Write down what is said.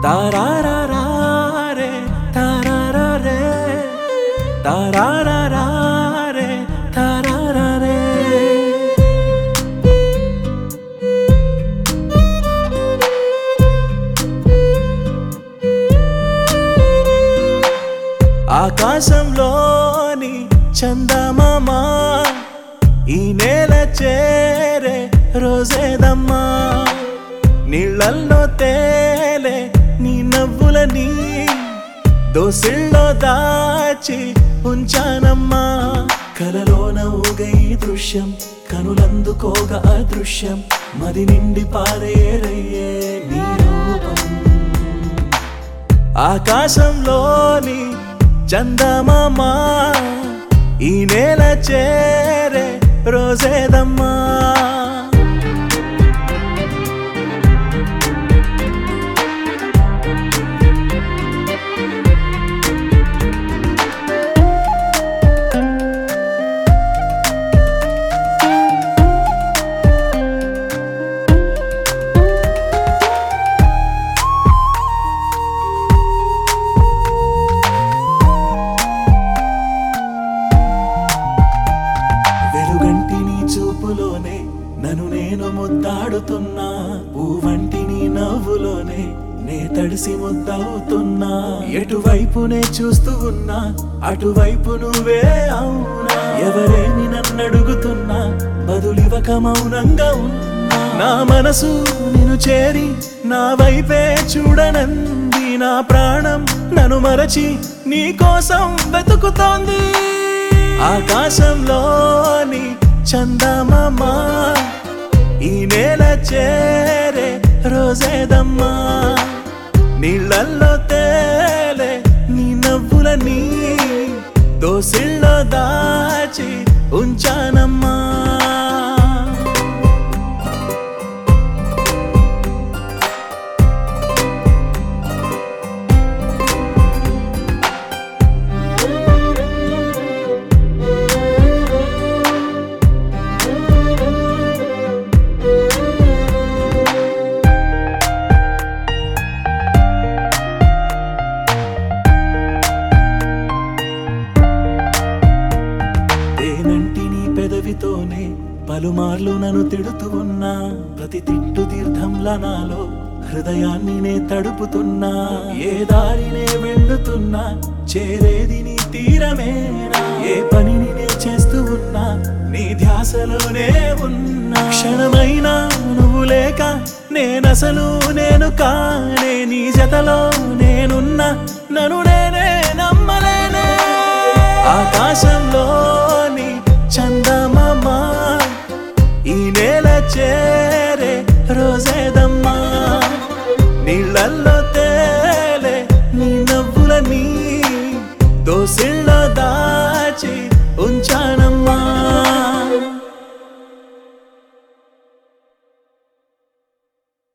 తారారారే తారారే తారారారే తారారే ఆకాశంలోని చందమామ ఈ నేల చేరే రోజేదమ్మా నీళ్ళల్లో తేలే నీ నవ్వులని దోసిల్లో దాచి ఉంచానమ్మా కలలోన ఊగ ఈ దృశ్యం కనులందుకోగ అదృశ్యం మది నిండి పారేరయ్యే నీ రూపం ఆకాశంలోని చందమామ ఈ నేల చేరే రోజేదమ్మా వెలుగంటి నీ చూపులోనే నన్ను నేను ముద్దాడుతున్నా పువ్వంటి నీ నవ్వులోనే నే తడిసి ముద్దవుతున్నా ఎటువైపునే చూస్తూ ఉన్నా అటువైపు నువ్వే అవునా ఎవరేమి నన్ను అడుగుతున్నా బదులివక మౌనంగా ఉన్నా నా మనసు నిన్ను చేరి నా వైపే చూడనంది నా ప్రాణం నన్ను మరచి నీ కోసం వెతుకుతోంది ఆకాశంలోని చందమామ ఈ నేల చేరే రోజేదమ్మా నీళ్ళల్లో తేలే నీ నవ్వులని దోసిల్లో దాచి ఉంచానమ్మా తేనంటి నీ పెదవితోనే పలుమార్లు నన్ను తిడుతూ ఉన్నా ప్రతి తిట్టు తీర్థంలా నాలో హృదయాన్ని నే తడుపుతున్నా ఏ దారినే వెళ్ళుతున్నా చేరేది నీ తీరమేనా ఏ పనిని నే చేస్తూ ఉన్నా నీ ధ్యాసలోనే ఉన్నా క్షణమైనా నువ్వు లేక నేనసలు నేను కానే నీ జతలో నేనున్నా నన్ను